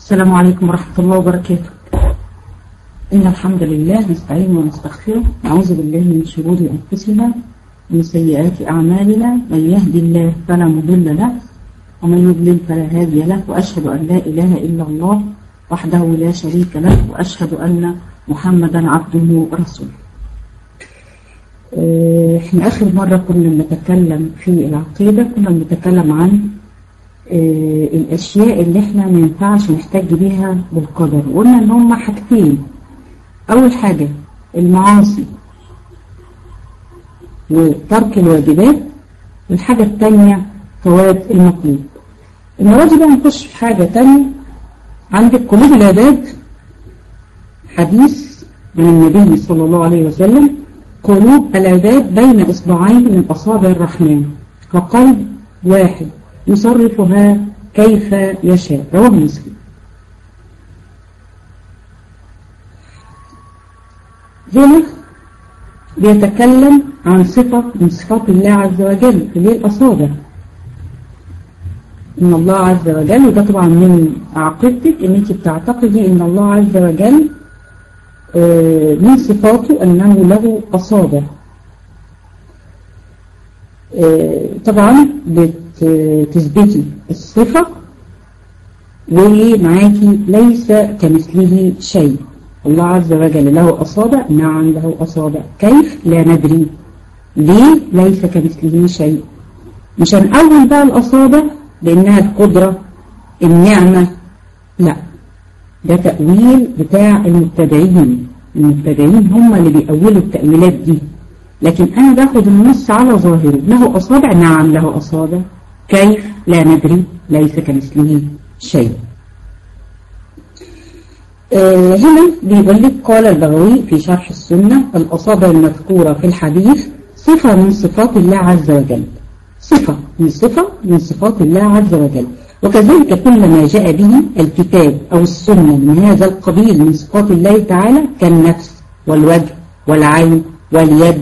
السلام عليكم ورحمة الله وبركاته إن الحمد لله نستعين ونستغفره نعوذ بالله من شرور أنفسنا ومن سيئات أعمالنا من يهدي الله فلا مضل له ومن يضلل فلا هادي له وأشهد أن لا إله إلا الله وحده لا شريك له وأشهد أن محمدا عبده ورسوله احنا آخر مرة كنا بنتكلم في العقيدة كنا بنتكلم عن اه الأشياء اللي احنا ما ينفعش نحتاج بيها بالقدر وقلنا ان هم حاجتين أول حاجة المعاصي وترك الواجبات والحاجة الثانية فوات المطلوب المرة دي بقى نخش في حاجة تانية عندك قلوب العباد حديث من النبي صلى الله عليه وسلم قلوب العباد بين إصبعين من أصابع الرحمن كقلب واحد يصرفها كيف يشاء رواه مسلم هنا بيتكلم عن صفة من صفات الله عز وجل اللي هي الأصابع إن الله عز وجل وده طبعا من عقيدتك إن أنت بتعتقدي إن الله عز وجل من صفاته أنه له أصابع طبعا بتثبتي الصفة ومعاكي ليس كمثله شيء الله عز وجل له أصابع نعم له أصابع كيف لا ندري ليه ليس كمثله شيء مش هنقول بقى الأصابع لأنها القدرة النعمة لا ده تأويل بتاع المبتدعين المبتدعين هم اللي بيأولوا التأويلات دي لكن أنا باخد النص على ظاهره له أصابع نعم له أصابع كيف لا ندري ليس كمثله شيء آه هنا بيقول لك قال البغوي في شرح السنة الأصابع المذكورة في الحديث صفة من صفات الله عز وجل صفة من صفة من صفات الله عز وجل وكذلك كل ما جاء به الكتاب أو السنة من هذا القبيل من صفات الله تعالى كالنفس والوجه والعين واليد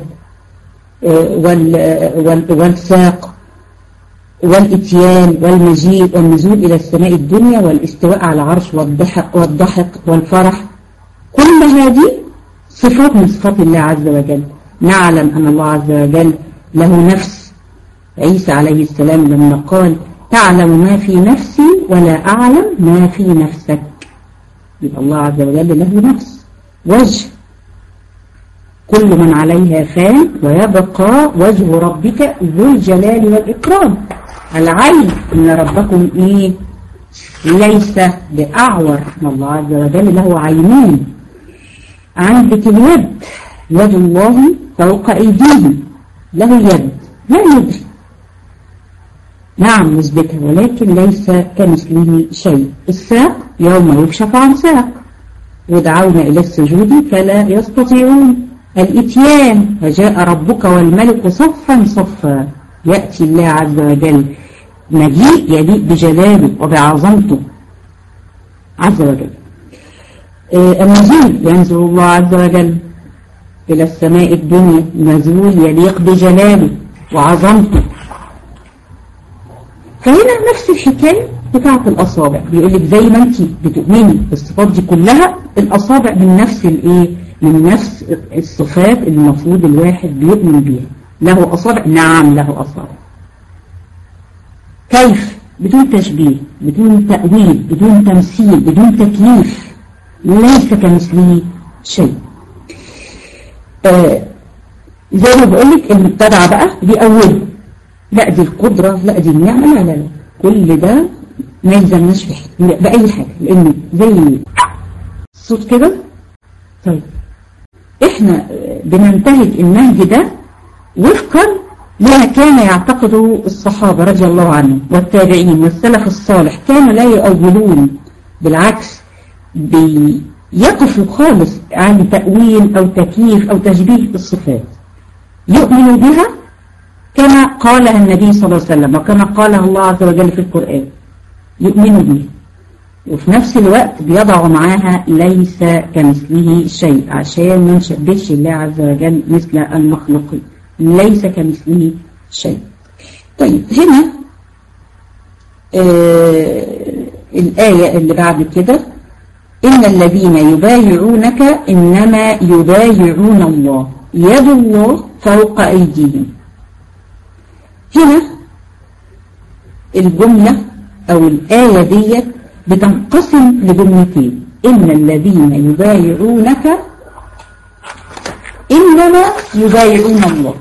والساق والاتيان والمجيء والنزول إلى السماء الدنيا والاستواء على العرش والضحك, والضحك والفرح كل هذه صفات من صفات الله عز وجل نعلم أن الله عز وجل له نفس عيسى عليه السلام لما قال تعلم ما في نفسي ولا أعلم ما في نفسك يبقى الله عز وجل له نفس وجه كل من عليها فان ويبقى وجه ربك ذو الجلال والإكرام العين إن ربكم إيه ليس بأعور إن الله عز وجل له عينين عندك اليد يد الله فوق أيديهم له يد لا ندري نعم نثبتها ولكن ليس كمثله شيء الساق يوم يكشف عن ساق ودعونا إلى السجود فلا يستطيعون الاتيان وجاء ربك والملك صفا صفا يأتي الله عز وجل مجيء يليق بجلاله وبعظمته عز وجل آه النزول ينزل الله عز وجل إلى السماء الدنيا نزول يليق بجلاله وعظمته فهنا نفس الحكاية بتاعة الأصابع بيقول لك زي ما انت بتؤمني بالصفات دي كلها الأصابع من نفس الايه من نفس الصفات اللي المفروض الواحد بيؤمن بيها له أصابع نعم له أصابع كيف بدون تشبيه بدون تأويل بدون تمثيل بدون تكليف ليس كمثله شيء آه زي ما بقول لك المبتدع بقى بيأوله لا دي القدرة لا دي النعمة لا لا لا كل ده ما يلزمناش بأي حاجة لأنه زي الصوت كده طيب احنا بننتهج النهج ده وفقا لما كان يعتقده الصحابة رضي الله عنهم والتابعين والسلف الصالح كانوا لا يؤولون بالعكس بيقفوا خالص عن تأويل أو تكييف أو تشبيه الصفات يؤمنوا بها كما قالها النبي صلى الله عليه وسلم وكما قالها الله عز وجل في القرآن يؤمنوا بها وفي نفس الوقت بيضعوا معاها ليس كمثله شيء عشان ما نشبهش الله عز وجل مثل المخلوقين ليس كمثله شيء طيب هنا آه الآية اللي بعد كده إن الذين يبايعونك إنما يبايعون الله يد الله فوق أيديهم هنا الجملة أو الآية دي بتنقسم لجملتين إن الذين يبايعونك إنما يبايعون الله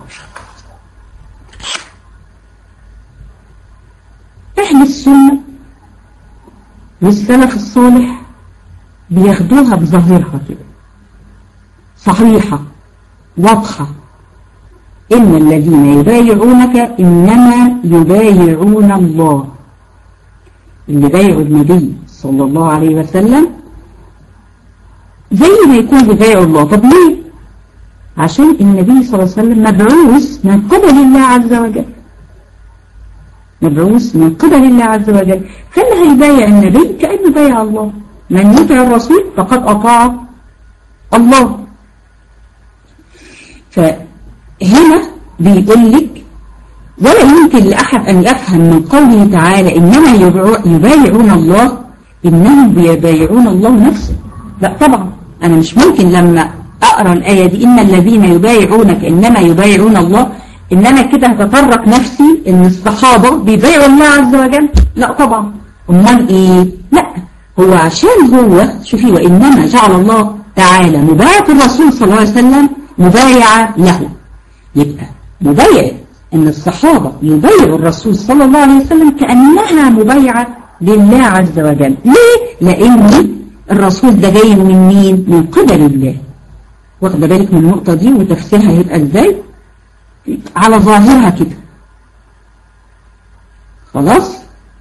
أهل السنة والسلف الصالح بياخدوها بظاهرها كده صحيحة واضحة إن الذين يبايعونك إنما يبايعون الله اللي بايعوا النبي صلى الله عليه وسلم زي ما يكون بيبايعوا الله طب ليه؟ عشان النبي صلى الله عليه وسلم مبعوث من قبل الله عز وجل مبعوث من قبل الله عز وجل فاللي هيبايع النبي كأنه بايع الله من يطع الرسول فقد أطاع الله فهنا بيقول لك ولا يمكن لأحد أن يفهم من قوله تعالى إنما يبايعون الله إنهم بيبايعون الله نفسه لا طبعا أنا مش ممكن لما أقرأ الآية دي إن الذين يبايعونك إنما يبايعون الله إن أنا كده هتطرق نفسي إن الصحابة بيبايعوا الله عز وجل لا طبعا أمال إيه لا هو عشان هو شوفي وإنما جعل الله تعالى مبايعة الرسول صلى الله عليه وسلم مبايعة له يبقى مبايعة ان الصحابة يبايعوا الرسول صلى الله عليه وسلم كأنها مبايعة لله عز وجل ليه؟ لأن الرسول ده جاي من مين؟ من قبل الله واخد بالك من النقطة دي وتفسيرها هيبقى ازاي؟ على ظاهرها كده خلاص؟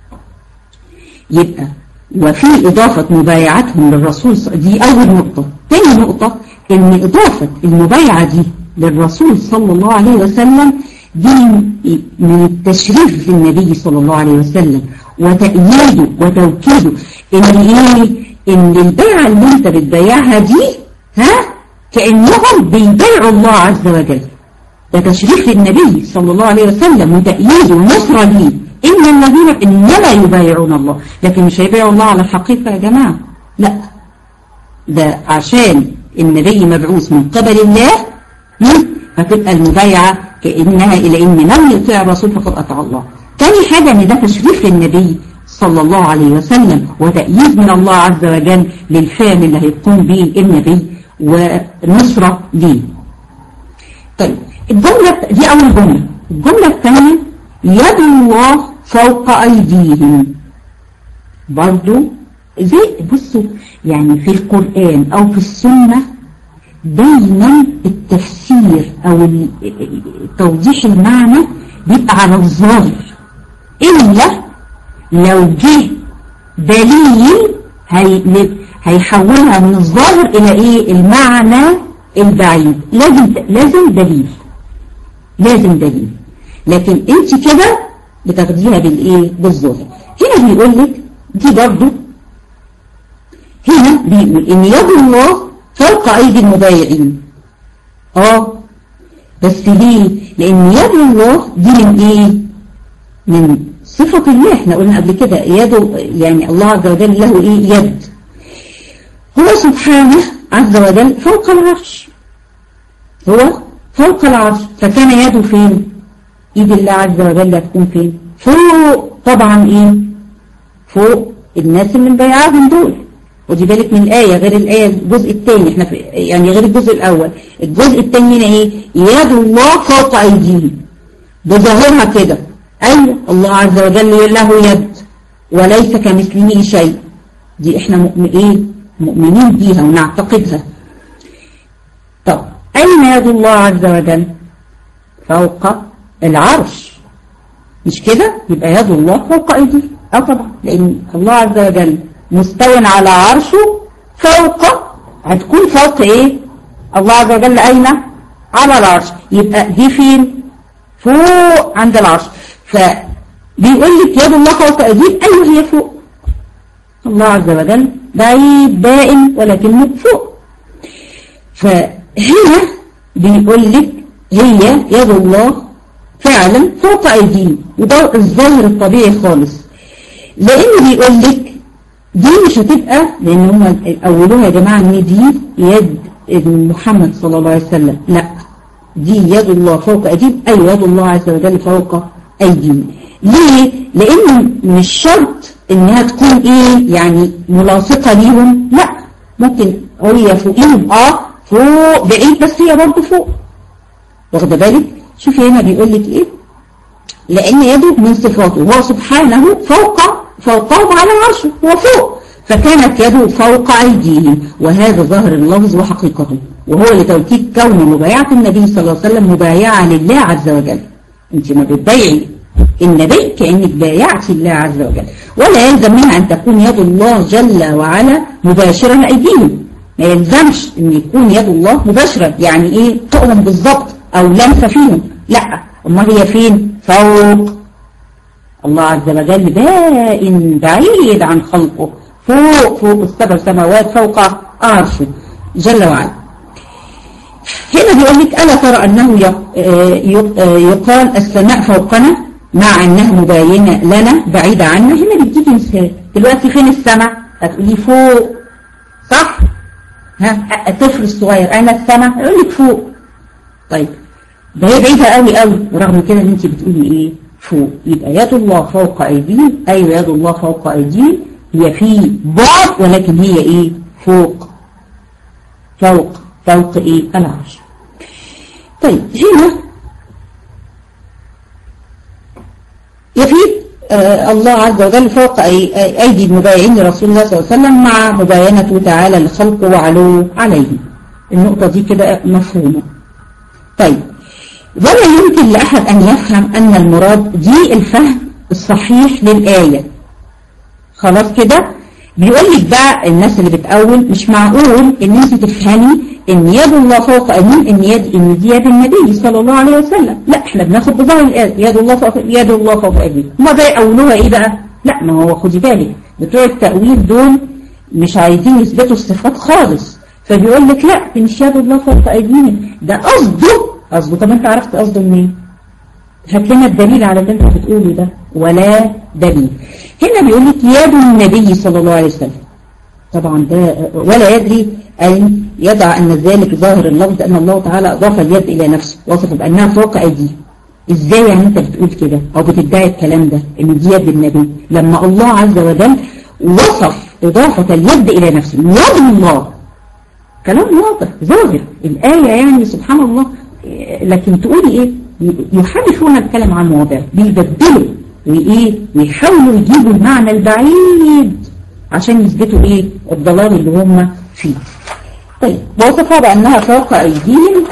يبقى وفي إضافة مبايعتهم للرسول دي أول نقطة تاني نقطة إن إضافة المبايعة دي للرسول صلى الله عليه وسلم دي من التشريف للنبي صلى الله عليه وسلم وتأييده وتوكيده إن إيه إن البيعة اللي أنت بتبيعها دي ها كأنهم بيبيعوا الله عز وجل ده تشريف للنبي صلى الله عليه وسلم وتأييده ونصرة ليه إن الذين إنما يبايعون الله لكن مش هيبايعوا الله على الحقيقة يا جماعة لا ده عشان النبي مبعوث من قبل الله فتبقى المبايعة كأنها إلى إن من يطيع الرسول فقد أطاع الله تاني حاجة إن ده تشريف للنبي صلى الله عليه وسلم وتأييد من الله عز وجل للفعل اللي هيقوم به النبي ونصرة ليه طيب الجملة دي أول جملة الجملة الثانية يد الله فوق أيديهم برضو زي بصوا يعني في القرآن أو في السنة دايما التفسير او توضيح المعنى بيبقى على الظاهر الا لو جه دليل هي هيحولها من الظاهر الى ايه المعنى البعيد لازم لازم دليل لازم دليل لكن انت كده بتاخديها بالايه بالظاهر هنا بيقول لك دي برضو هنا بيقول ان يد الله فوق أيدي المبايعين اه بس ليه لأن يد الله دي من إيه من صفة الله احنا قلنا قبل كده يده يعني الله عز وجل له إيه يد هو سبحانه عز وجل فوق العرش هو فوق العرش فكان يده فين ايد الله عز وجل تكون فين فوق طبعا ايه فوق الناس اللي مبيعاهم دول ودي بالك من الآية غير الآية الجزء الثاني احنا في يعني غير الجزء الأول الجزء الثاني هنا ايه يد الله فوق أيديهم بظاهرها كده أيوة الله عز وجل له يد وليس كمثله شيء دي احنا مؤمن ايه مؤمنين بيها ونعتقدها طب أين يد الله عز وجل فوق العرش مش كده يبقى يد الله فوق أيديه اه طبعا لأن الله عز وجل مستو على عرشه فوق هتكون فوق ايه الله عز وجل اين على العرش يبقى دي فين فوق عند العرش فبيقول لك يد الله فوق ايديه ايوه هي فوق الله عز وجل بعيد دائم ولكنه فوق فهنا بيقول لك هي يد الله فعلا فوق ايديهم وده الظاهر الطبيعي خالص لان بيقول لك دي مش هتبقى لان هم اولوها يا جماعة ان دي يد محمد صلى الله عليه وسلم لا دي يد الله فوق ايديهم ايوه يد الله عز وجل فوق ايديهم ليه لان مش شرط انها تكون ايه يعني ملاصقة ليهم لا ممكن هي فوقيهم اه فوق بعيد بس هي برضه فوق واخده بالك شوفي هنا بيقول لك ايه لان يده من صفاته هو سبحانه فوق فوقهم على عرشه هو فوق فكانت يده فوق أيديهم وهذا ظاهر اللفظ وحقيقته وهو لتوكيد كون مبايعة النبي صلى الله عليه وسلم مبايعة لله عز وجل انت ما بتبايعي النبي كأنك بايعت الله عز وجل ولا يلزم منها أن تكون يد الله جل وعلا مباشرة أيديهم ما يلزمش أن يكون يد الله مباشرة يعني إيه تؤمن بالضبط أو لمسة فيهم لا أمال هي فين فوق الله عز وجل بائن بعيد عن خلقه فوق فوق السبع سماوات فوق عرشه جل وعلا هنا بيقول لك ألا ترى أنه يقال السماء فوقنا مع أنها مباينة لنا بعيدة عنا هنا بتجيب مثال دلوقتي فين السماء هتقولي فوق صح ها الطفل الصغير أين السماء يقول لك فوق طيب ده هي بعيدة قوي قوي ورغم كده ان انت بتقولي ايه فوق يبقى يد الله فوق ايديهم ايوه يد الله فوق ايديهم هي في بعد ولكن هي ايه فوق فوق فوق ايه العرش طيب هنا يفيد آه الله عز وجل فوق أي أيدي المبايعين لرسول الله صلى الله عليه وسلم مع مباينته تعالى لخلقه وعلوه عليه النقطة دي كده مفهومة طيب ولا يمكن لأحد أن يفهم أن المراد دي الفهم الصحيح للآية خلاص كده بيقول لك بقى الناس اللي بتقول مش معقول ان انت تفهمي ان يد الله فوق ايديهم ان يد ان دي يد النبي صلى الله عليه وسلم لا احنا بناخد بظاهر الايه يد الله فوق يد الله فوق ايديهم هما بقى يقولوها ايه بقى لا ما هو خدي بالك بتوع التاويل دول مش عايزين يثبتوا الصفات خالص فبيقول لك لا دي مش يد الله فوق ايديهم ده قصده قصده طب انت عرفت قصده منين هات لنا الدليل على اللي انت بتقوله ده ولا دليل هنا بيقول لك يد النبي صلى الله عليه وسلم طبعا ده ولا يدري أن يضع أن ذلك ظاهر اللفظ أن الله تعالى أضاف اليد إلى نفسه وصف بأنها فوق أيديه إزاي يعني أنت بتقول كده أو بتدعي الكلام ده إن دي يد النبي لما الله عز وجل وصف إضافة اليد إلى نفسه يد الله كلام واضح ظاهر الآية يعني سبحان الله لكن تقولي إيه يحرفون الكلام عن مواضعه بيبدلوا وإيه ويحاولوا يجيبوا المعنى البعيد عشان يثبتوا إيه الضلال اللي هم فيه طيب وصفها بأنها فوق أيديهم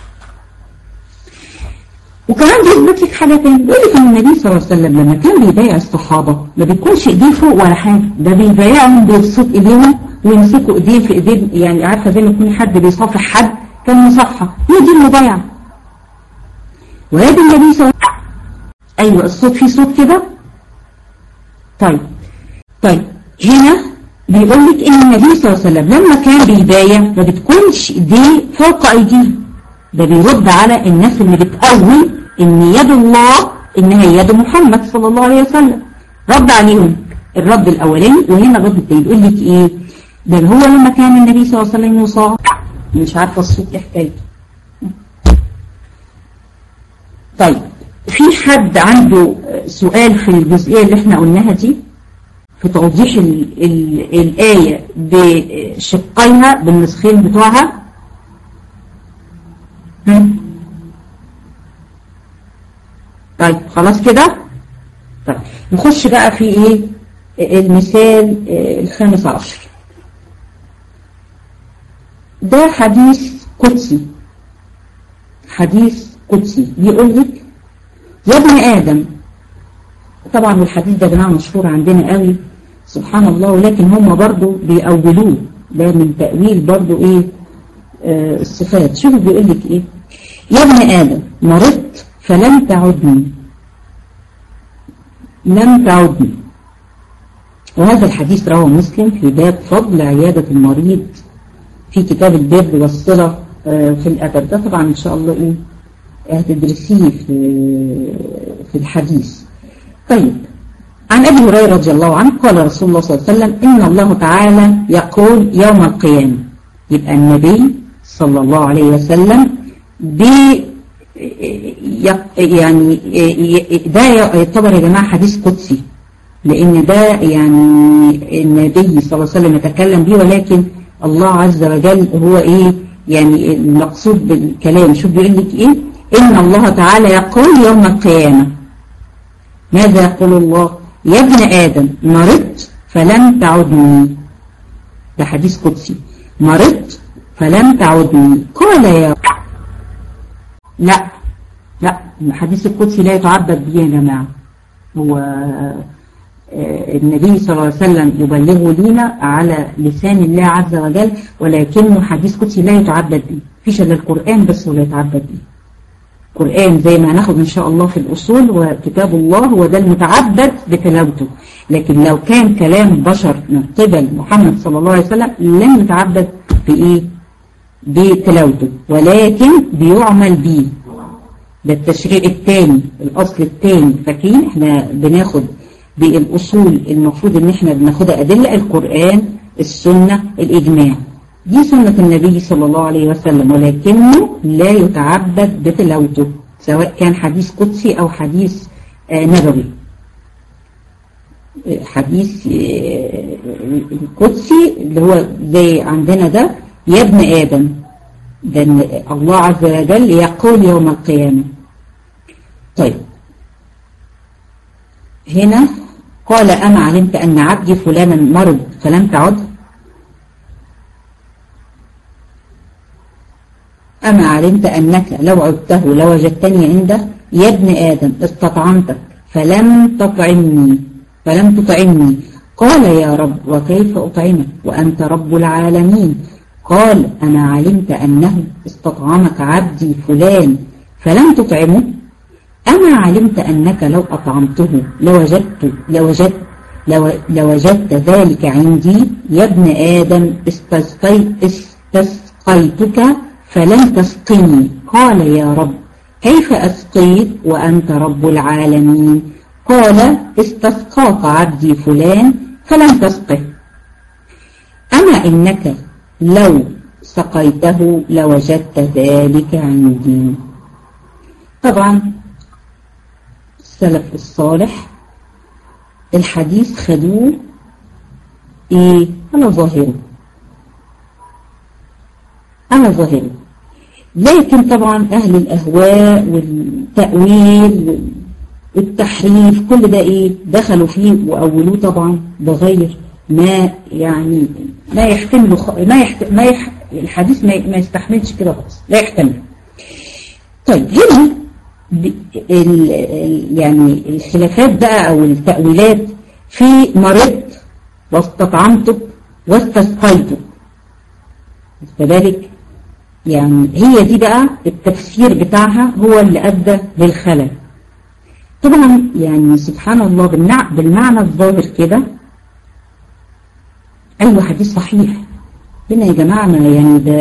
وكمان بيثبت لك حاجة تاني بيقول لك ان النبي صلى الله عليه وسلم لما كان بيبايع الصحابة ما بيكونش ايديه فوق ولا حاجة ده بيبايعهم بيبسط ايديهم ويمسكوا ايديه في ايديه يعني عارفة زي ما يكون حد بيصافح حد كان مصافحة هي دي المبايعة ويد النبي صلى الله عليه وسلم ايوه الصوت فيه صوت كده طيب طيب هنا بيقول لك ان النبي صلى الله عليه وسلم لما كان بيبايع ما بتكونش ايديه فوق ايديه ده بيرد على الناس اللي بتقوي ان يد الله ان هي يد محمد صلى الله عليه وسلم رد عليهم الرد الاولاني وهنا الرد الثاني بيقول لك ايه ده هو لما كان النبي صلى الله عليه وسلم يصاب مش عارفه الصوت ايه حكايته طيب في حد عنده سؤال في الجزئيه اللي احنا قلناها دي في توضيح ال ال الآية بشقيها بالنسخين بتوعها طيب خلاص كده طيب نخش بقى في ايه المثال الخامس عشر ده حديث قدسي حديث قدسي بيقول لك يا ابن آدم طبعا الحديث ده جماعة مشهور عندنا قوي سبحان الله ولكن هم برضو بيأولوه ده من تأويل برضو ايه آه الصفات شوفوا بيقول لك ايه يا ابن آدم مرضت فلم تعدني لم تعدني وهذا الحديث رواه مسلم في باب فضل عيادة المريض في كتاب البر والصلة آه في الأدب ده طبعا إن شاء الله إيه هتدرسيه في, في الحديث طيب عن أبي هريرة رضي الله عنه قال رسول الله صلى الله عليه وسلم إن الله تعالى يقول يوم القيامة يبقى النبي صلى الله عليه وسلم بي يعني ده يعتبر يا جماعة حديث قدسي لأن ده يعني النبي صلى الله عليه وسلم يتكلم به ولكن الله عز وجل هو إيه يعني المقصود بالكلام شوف بيقول لك إيه إن الله تعالى يقول يوم القيامة ماذا يقول الله يا ابن آدم مرضت فلم تعدني ده حديث قدسي مرضت فلم تعدني قال يا لا لا الحديث القدسي لا يتعبد به يا جماعة هو النبي صلى الله عليه وسلم يبلغه لنا على لسان الله عز وجل ولكنه حديث قدسي لا يتعبد به فيش الا القرآن بس ولا يتعبد به القرآن زي ما هناخد إن شاء الله في الأصول وكتاب الله هو ده المتعبد بتلاوته لكن لو كان كلام بشر من قبل محمد صلى الله عليه وسلم لم يتعبد بإيه بتلاوته ولكن بيعمل به ده التشريع الثاني الأصل الثاني فاكرين احنا بناخد بالأصول المفروض ان احنا بناخدها أدلة القرآن السنة الإجماع دي سنة النبي صلى الله عليه وسلم ولكنه لا يتعبد بتلاوته سواء كان حديث قدسي أو حديث آه نبوي حديث آه القدسي اللي هو زي عندنا ده يا ابن آدم ده الله عز وجل يقول يوم القيامة طيب هنا قال أما علمت أن عبدي فلانا مرض فلم تعد أما علمت أنك لو عدته لوجدتني عنده يا ابن آدم استطعمتك فلم تطعمني فلم تطعمني قال يا رب وكيف أطعمك وأنت رب العالمين قال أنا علمت أنه استطعمك عبدي فلان فلم تطعمه أما علمت أنك لو أطعمته لوجدت لوجدت لو لوجدت ذلك عندي يا ابن آدم استسقي استسقيتك فلم تسقني قال يا رب كيف أسقيت وأنت رب العالمين قال استسقاك عبدي فلان فلم تسقه أما إنك لو سقيته لوجدت ذلك عندي طبعا السلف الصالح الحديث خدوه ايه على ظاهره على ظاهره لكن طبعا اهل الاهواء والتأويل والتحريف كل ده ايه دخلوا فيه واولوه طبعا بغير ما يعني ما يحتمل خ... ما يحت... ما يح... الحديث ما, ما يستحملش كده خالص لا يحتمل طيب هنا ب... ال... ال... يعني الخلافات بقى او التأويلات في مرض واستطعمتك واستسقيتك كذلك يعني هي دي بقى التفسير بتاعها هو اللي أدى للخلل طبعا يعني سبحان الله بالمعنى الظاهر كده أيوة حديث صحيح هنا يا جماعة ما يعني ده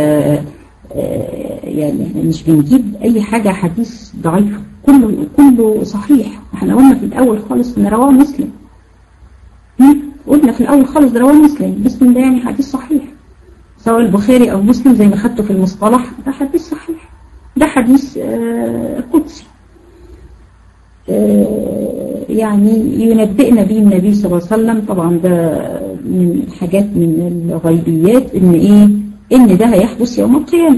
يعني مش بنجيب أي حاجة حديث ضعيف كله كله صحيح احنا قلنا في الأول خالص إن رواه مسلم قلنا في الأول خالص ده رواه مسلم مسلم ده يعني حديث صحيح سواء البخاري أو مسلم زي ما خدته في المصطلح ده حديث صحيح ده حديث آه قدسي آه يعني ينبئنا به النبي صلى الله عليه وسلم طبعا ده من حاجات من الغيبيات ان ايه ان ده هيحدث يوم القيامة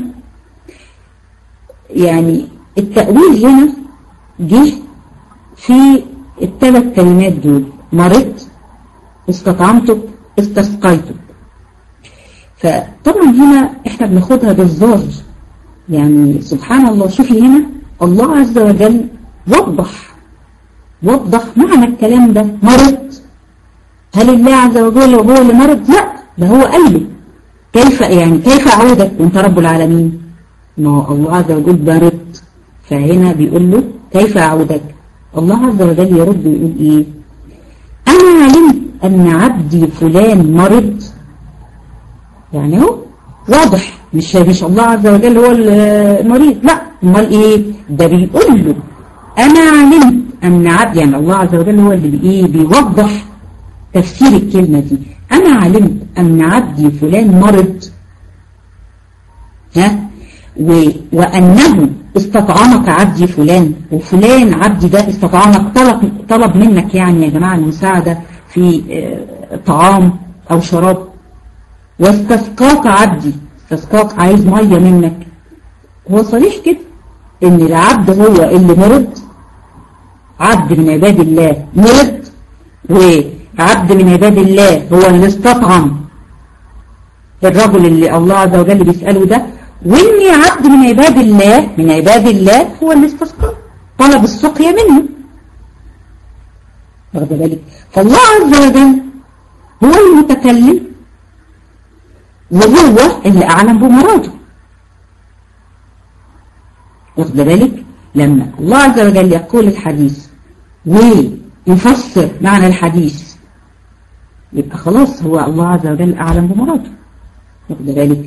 يعني التأويل هنا جه في الثلاث كلمات دول مرضت استطعمتك استسقيتك فطبعا هنا احنا بناخدها بالظاهر يعني سبحان الله شوفي هنا الله عز وجل وضح وضح معنى الكلام ده مرض هل الله عز وجل هو اللي مرض لا ده هو قال لي كيف يعني كيف اعودك وانت رب العالمين ما هو الله عز وجل مرض فهنا بيقول له كيف اعودك الله عز وجل يرد ويقول ايه انا علمت ان عبدي فلان مرض يعني هو واضح مش مش الله عز وجل هو المريض لا امال ايه ده بيقول له أنا علمت أن عبد يعني الله عز وجل هو اللي بإيه بيوضح تفسير الكلمة دي أنا علمت أن عبدي فلان مرض ها و... وأنه استطعمك عبدي فلان وفلان عبدي ده استطعمك طلب, طلب منك يعني يا جماعة المساعدة في طعام أو شراب واستسقاك عبدي استسقاك عايز مية منك هو صريح كده ان العبد هو اللي مرض عبد من عباد الله مرض وعبد من عباد الله هو اللي استطعم الرجل اللي الله عز وجل بيسأله ده واني عبد من عباد الله من عباد الله هو اللي استسقى طلب السقيا منه واخد بالك فالله عز وجل هو المتكلم وهو اللي أعلم بمراده واخد بالك لما الله عز وجل يقول الحديث ويفسر معنى الحديث يبقى خلاص هو الله عز وجل أعلم بمراده واخد بالك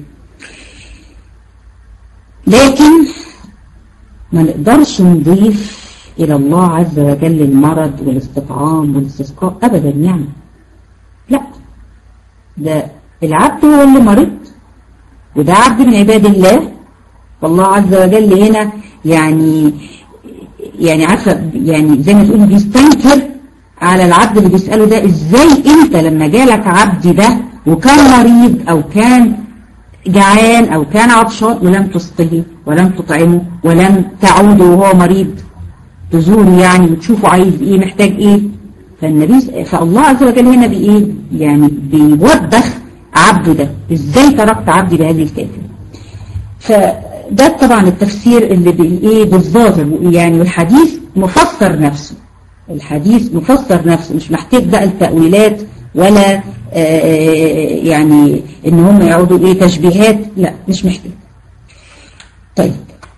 لكن ما نقدرش نضيف إلى الله عز وجل المرض والاستطعام والاستسقاء أبدا يعني لا ده العبد هو اللي مرض وده عبد من عباد الله والله عز وجل هنا يعني يعني عارفه يعني زي ما تقول بيستنكر على العبد اللي بيسأله ده ازاي انت لما جالك عبد ده وكان مريض او كان جعان او كان عطشان ولم تسقيه ولم تطعمه ولم تعوده وهو مريض تزوره يعني وتشوفه عايز ايه محتاج ايه فالنبي فالله عز وجل هنا بايه يعني بيوبخ عبده ده ازاي تركت عبدي بهذه الكافر فده طبعا التفسير اللي بايه بالظاهر يعني والحديث مفسر نفسه الحديث مفسر نفسه مش محتاج بقى التأويلات ولا يعني ان هم يعودوا ايه تشبيهات لا مش محتاج طيب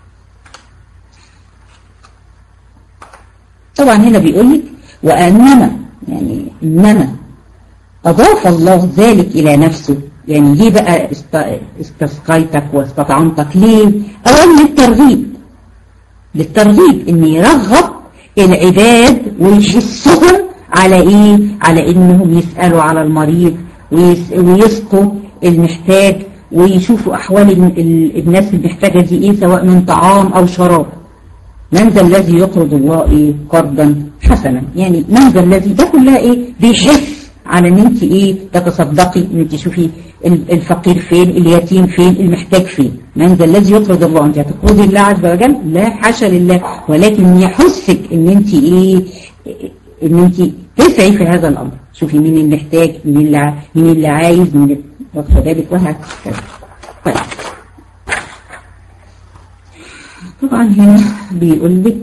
طبعا هنا بيقول لك وانما يعني انما اضاف الله ذلك الى نفسه يعني ليه بقى استسقيتك واستطعمتك ليه اولا للترغيب للترغيب ان يرغب العباد ويحسهم على ايه على انهم يسألوا على المريض ويسقوا المحتاج ويشوفوا احوال الناس المحتاجة دي ايه سواء من طعام او شراب من ذا الذي يقرض الله ايه قرضا حسنا يعني من ذا الذي ده كلها ايه بيحس على ان انت ايه تتصدقي ان انت تشوفي الفقير فين اليتيم فين المحتاج فين من ذا الذي يقرض الله انت هتقرضي الله عز وجل لا حاشا لله ولكن يحسك ان انت ايه ان انت تسعي في هذا الامر شوفي مين اللي محتاج مين اللي مين اللي عايز مين واخده بالك وهكذا طيب طبعا هنا بيقول لك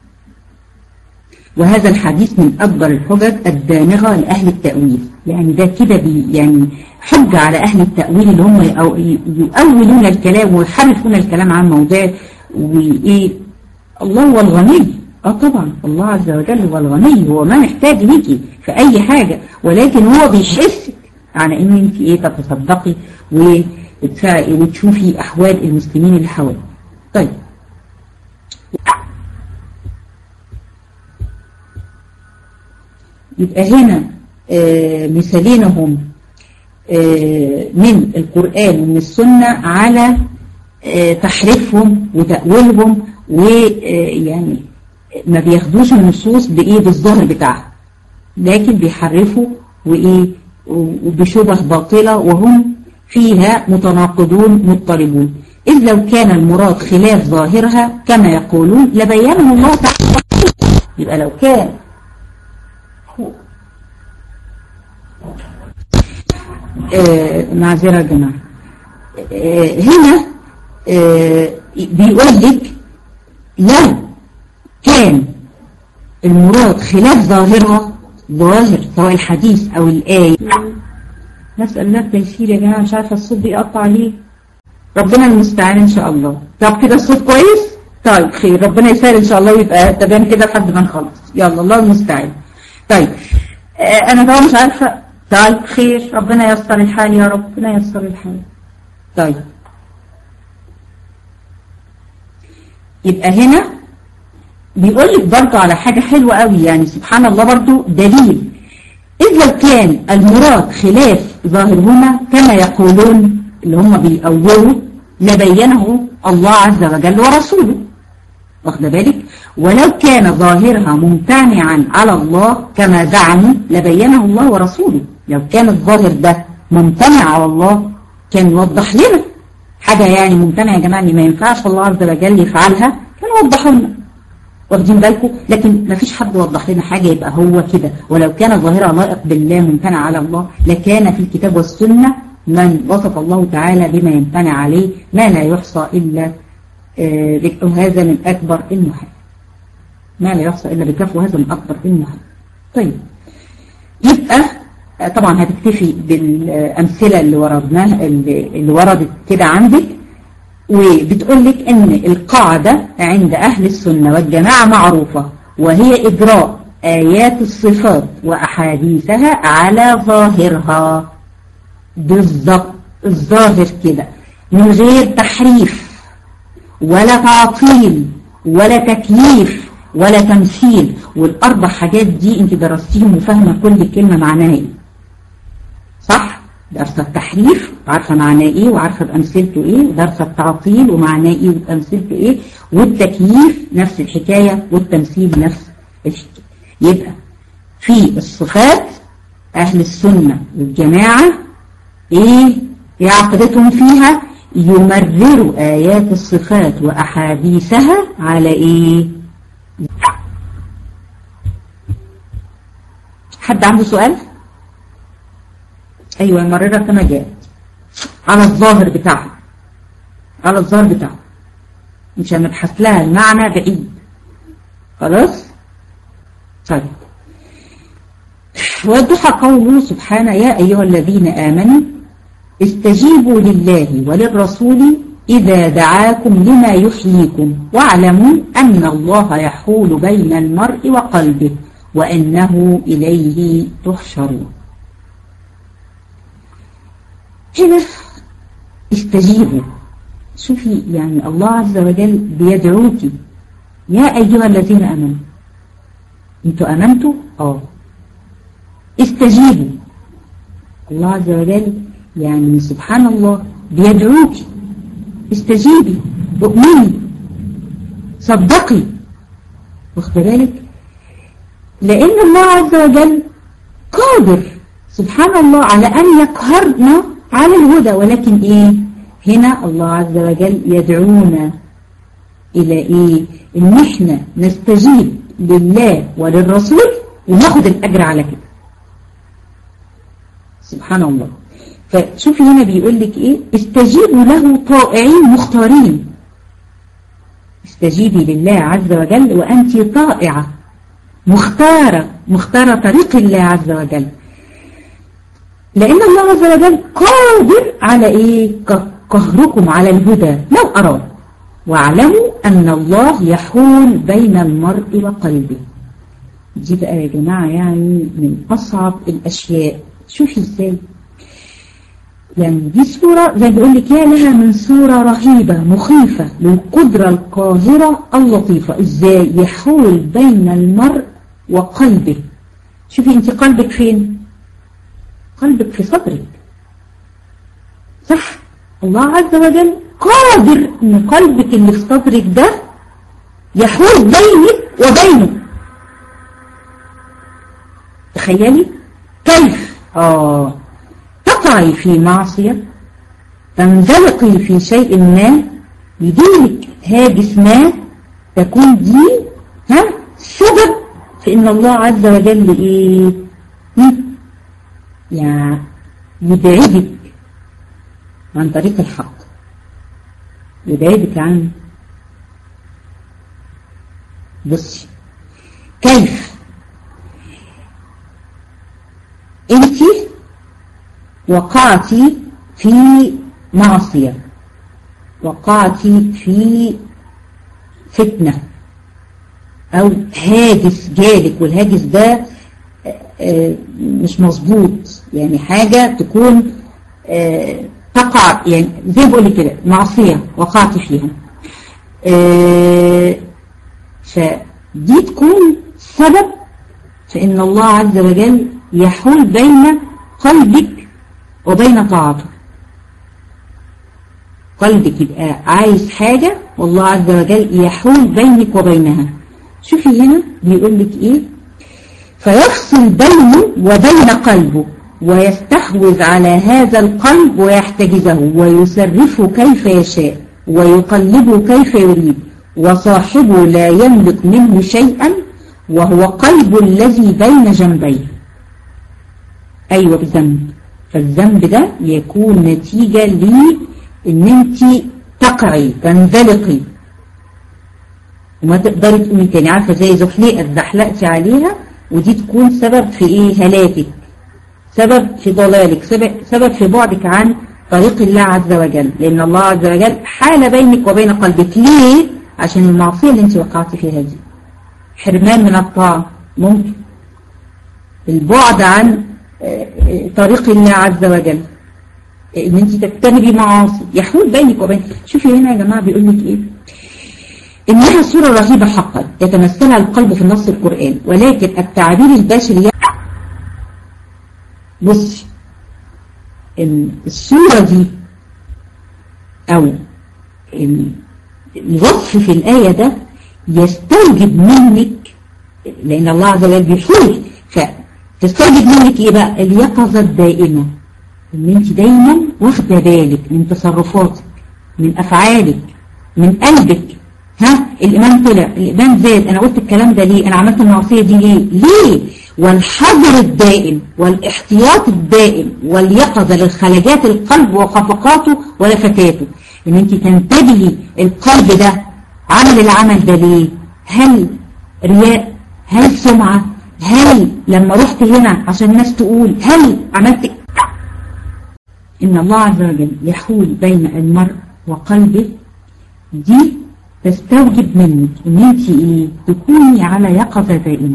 وهذا الحديث من أكبر الحجج الدامغة لأهل التأويل يعني ده كده بي يعني حجة على أهل التأويل اللي هم يؤولون الكلام ويحرفون الكلام عن موضع وإيه الله هو الغني اه طبعا الله عز وجل هو الغني هو ما محتاج ليكي في أي حاجة ولكن هو بيحسك على ان انت ايه تتصدقي وتشوفي احوال المسلمين اللي حواليك طيب يبقى هنا آه مثالين هم آه من القرآن ومن السنة على آه تحريفهم وتأويلهم ويعني ما بياخدوش النصوص بإيه بالظاهر بتاعها لكن بيحرفوا وإيه وبشبه باطلة وهم فيها متناقضون مضطربون إذ لو كان المراد خلاف ظاهرها كما يقولون لبينه الله تعالى يبقى لو كان آه معذرة يا جماعة آه هنا آه بيقول لك لو كان المراد خلاف ظاهرها ظاهر سواء الحديث او الآية نسأل الله التيسير يا جماعة مش عارفة الصوت بيقطع ليه ربنا المستعان ان شاء الله طب كده الصوت كويس طيب خير ربنا يسهل ان شاء الله يبقى تمام كده لحد ما نخلص يلا الله المستعان طيب آه انا طبعا مش عارفة طيب خير ربنا ييسر الحال يا رب ربنا ييسر الحال طيب يبقى هنا بيقول لك برضه على حاجة حلوة قوي يعني سبحان الله برضه دليل إذا كان المراد خلاف ظاهرهما كما يقولون اللي هم بيأولوا لبينه الله عز وجل ورسوله واخد بالك ولو كان ظاهرها ممتنعا على الله كما زعموا لبينه الله ورسوله لو كان الظاهر ده ممتنع على الله كان يوضح لنا حاجة يعني ممتنع يا جماعة ان ما ينفعش الله عز وجل يفعلها كان يوضحوا لنا واخدين بالكم لكن ما فيش حد وضح لنا حاجة يبقى هو كده ولو كان ظاهرها لائق بالله ممتنع على الله لكان في الكتاب والسنة من وصف الله تعالى بما يمتنع عليه ما لا يحصى إلا وهذا من أكبر المحال ما لا يحصى إلا بكف وهذا من أكبر المحال طيب يبقى طبعا هتكتفي بالأمثلة اللي وردناها اللي وردت كده عندك وبتقول لك ان القاعدة عند أهل السنة والجماعة معروفة وهي إجراء آيات الصفات وأحاديثها على ظاهرها بالضبط الظاهر كده من غير تحريف ولا تعطيل ولا تكييف ولا تمثيل والأربع حاجات دي انت درستيهم وفاهمة كل كلمة معناها ايه صح؟ دارسة التحريف وعارفة معناه ايه وعارفة بأمثلته ايه ودارسة التعطيل ومعناه ايه وبأمثلته ايه والتكييف نفس الحكاية والتمثيل نفس الحكاية يبقى في الصفات أهل السنة والجماعة ايه ايه عقدتهم فيها يمرروا آيات الصفات وأحاديثها على ايه حد عنده سؤال ايوه مررها كما جاءت على الظاهر بتاعها على الظاهر بتاعها مش هنبحث لها المعنى بعيد خلاص طيب والضحى قوله سبحانه يا أيها الذين آمنوا استجيبوا لله وللرسول إذا دعاكم لما يحييكم واعلموا أن الله يحول بين المرء وقلبه وأنه إليه تحشرون هنا استجيبوا شوفي يعني الله عز وجل بيدعوك يا أيها الذين أمنوا انتوا أمنتوا؟ آه استجيبوا الله عز وجل يعني سبحان الله بيدعوك استجيبي اؤمني صدقي واخد بالك لأن الله عز وجل قادر سبحان الله على أن يقهرنا على الهدى ولكن إيه هنا الله عز وجل يدعونا إلى إيه إن إحنا نستجيب لله وللرسول وناخد الأجر على كده سبحان الله فشوفي هنا بيقول لك إيه استجيبوا له طائعين مختارين استجيبي لله عز وجل وأنت طائعة مختارة مختارة طريق الله عز وجل لأن الله عز وجل قادر على إيه قهركم على الهدى لو أراد واعلموا أن الله يحول بين المرء وقلبه دي بقى يا جماعة يعني من أصعب الأشياء شوفي إزاي يعني دي صورة زي بيقول لك يا لها من صورة رهيبة مخيفة للقدرة القاهرة اللطيفة إزاي يحول بين المرء وقلبه شوفي أنت قلبك فين قلبك في صدرك صح الله عز وجل قادر ان قلبك اللي في صدرك ده يحول بينك وبينه تخيلي كيف اه تقعي في معصية تنزلقي في شيء ما يجيلك هاجس ما تكون دي ها سبب في ان الله عز وجل ايه يعني يبعدك عن طريق الحق يبعدك عن بصي كيف انت وقعتي في معصية وقعتي في فتنة او هاجس جالك والهاجس ده مش مظبوط يعني حاجة تكون تقع يعني زي بقول لك كده معصية وقعت فيها دي تكون سبب في ان الله عز وجل يحول بين قلبك وبين طاعته قلبك يبقى عايز حاجة والله عز وجل يحول بينك وبينها شوفي هنا بيقول لك ايه فيفصل بينه وبين قلبه ويستحوذ على هذا القلب ويحتجزه ويسرفه كيف يشاء ويقلبه كيف يريد وصاحبه لا يملك منه شيئا وهو قلب الذي بين جنبيه أيوة بذنب فالذنب ده يكون نتيجة لأن انت تقعي تنزلقي وما تقدري تقومي تاني عارفة زي زحليقة اتزحلقتي عليها ودي تكون سبب في ايه هلاكك سبب في ضلالك سبب, سبب في بعدك عن طريق الله عز وجل لأن الله عز وجل حال بينك وبين قلبك ليه؟ عشان المعصية اللي انت وقعتي فيها دي حرمان من الطاعة ممكن البعد عن طريق الله عز وجل ان انت تجتنبي معاصي يحول بينك وبين شوفي هنا يا جماعة بيقول لك ايه انها صورة رهيبة حقا يتمثلها القلب في النص القرآن ولكن التعبير البشري بصي الصورة دي او الوصف في الآية ده يستوجب منك لأن الله عز وجل بيحول فتستوجب منك إيه بقى اليقظة الدائمة إن أنت دايما واخدة بالك من تصرفاتك من أفعالك من قلبك ها الإيمان طلع الإيمان زاد أنا قلت الكلام ده ليه أنا عملت المعصية دي ليه ليه والحذر الدائم والاحتياط الدائم واليقظة للخلجات القلب وخفقاته ولفتاته ان انت تنتبهي القلب ده عمل العمل ده ليه هل رياء هل سمعة هل لما رحت هنا عشان الناس تقول هل عملت ان الله عز وجل يحول بين المرء وقلبه دي تستوجب منك ان انت ايه تكوني على يقظة دائمة